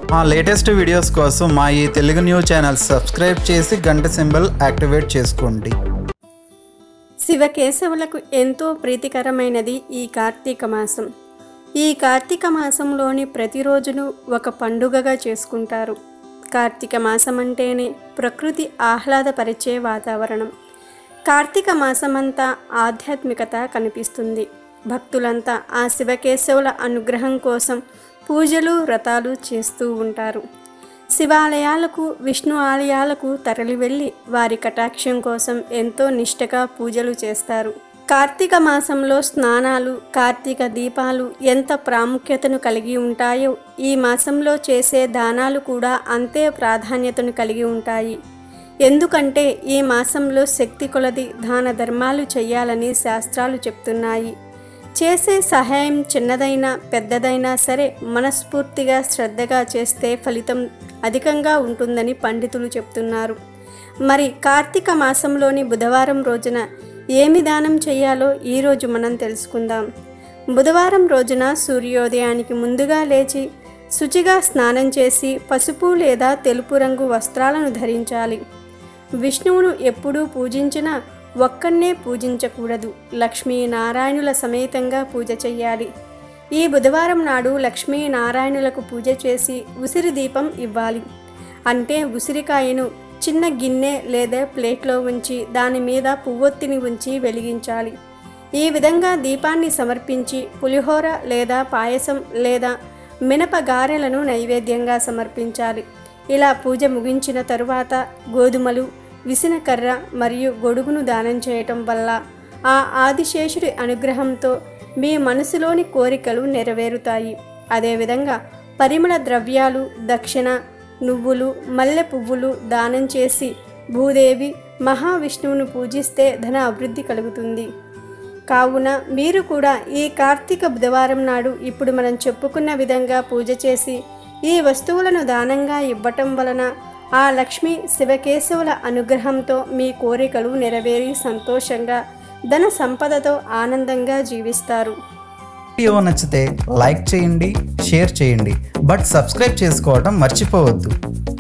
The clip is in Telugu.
మా లేటెస్ట్ వీడియోస్ కోసం మా ఈ తెలుగు న్యూస్ ఛానల్ సబ్స్క్రైబ్ చేసి గంట సింబల్ యాక్టివేట్ చేసుకోండి శివకేశవులకు ఎంతో ప్రీతికరమైనది ఈ కార్తీక మాసం ఈ కార్తీక మాసంలోని ప్రతిరోజును ఒక పండుగగా చేసుకుంటారు కార్తీక మాసం అంటేనే ప్రకృతి ఆహ్లాదపరిచే వాతావరణం కార్తీక మాసమంతా ఆధ్యాత్మికత కనిపిస్తుంది భక్తులంతా ఆ శివకేశవుల అనుగ్రహం కోసం పూజలు వ్రతాలు చేస్తూ ఉంటారు శివాలయాలకు విష్ణు ఆలయాలకు తరలి వెళ్ళి వారి కటాక్షం కోసం ఎంతో నిష్టగా పూజలు చేస్తారు కార్తీక మాసంలో స్నానాలు కార్తీక దీపాలు ఎంత ప్రాముఖ్యతను కలిగి ఉంటాయో ఈ మాసంలో చేసే దానాలు కూడా అంతే ప్రాధాన్యతను కలిగి ఉంటాయి ఎందుకంటే ఈ మాసంలో శక్తి కొలది దాన ధర్మాలు చేయాలని శాస్త్రాలు చెప్తున్నాయి చేసే సహాయం చిన్నదైనా పెద్దదైనా సరే మనస్ఫూర్తిగా శ్రద్ధగా చేస్తే ఫలితం అధికంగా ఉంటుందని పండితులు చెప్తున్నారు మరి కార్తీక మాసంలోని బుధవారం రోజున ఏమి దానం చేయాలో ఈరోజు మనం తెలుసుకుందాం బుధవారం రోజున సూర్యోదయానికి ముందుగా లేచి శుచిగా స్నానం చేసి పసుపు లేదా తెలుపు రంగు వస్త్రాలను ధరించాలి విష్ణువును ఎప్పుడూ పూజించినా ఒక్కన్నే పూజించకూడదు లక్ష్మీనారాయణుల సమేతంగా పూజ చెయ్యాలి ఈ బుధవారం నాడు లక్ష్మీనారాయణులకు పూజ చేసి ఉసిరి దీపం ఇవ్వాలి అంటే ఉసిరికాయను చిన్న గిన్నె లేదా ప్లేట్లో ఉంచి దాని మీద పువ్వొత్తిని ఉంచి వెలిగించాలి ఈ విధంగా దీపాన్ని సమర్పించి పులిహోర లేదా పాయసం లేదా మినప గారెలను నైవేద్యంగా సమర్పించాలి ఇలా పూజ ముగించిన తరువాత గోధుమలు విసినకర్ర మరియు గొడుగును దానం చేయటం వల్ల ఆ ఆదిశేషుడి అనుగ్రహంతో మీ మనసులోని కోరికలు నెరవేరుతాయి అదేవిధంగా పరిమళ ద్రవ్యాలు దక్షిణ నువ్వులు మల్లె పువ్వులు దానం చేసి భూదేవి మహావిష్ణువును పూజిస్తే ధన అభివృద్ధి కలుగుతుంది కావున మీరు కూడా ఈ కార్తీక బుధవారం నాడు ఇప్పుడు మనం చెప్పుకున్న విధంగా పూజ చేసి ఈ వస్తువులను దానంగా ఇవ్వటం వలన ఆ లక్ష్మి శివకేశవుల అనుగ్రహంతో మీ కోరికలు నెరవేరి సంతోషంగా ధన సంపదతో ఆనందంగా జీవిస్తారు వీడియో నచ్చితే లైక్ చేయండి షేర్ చేయండి బట్ సబ్స్క్రైబ్ చేసుకోవడం మర్చిపోవద్దు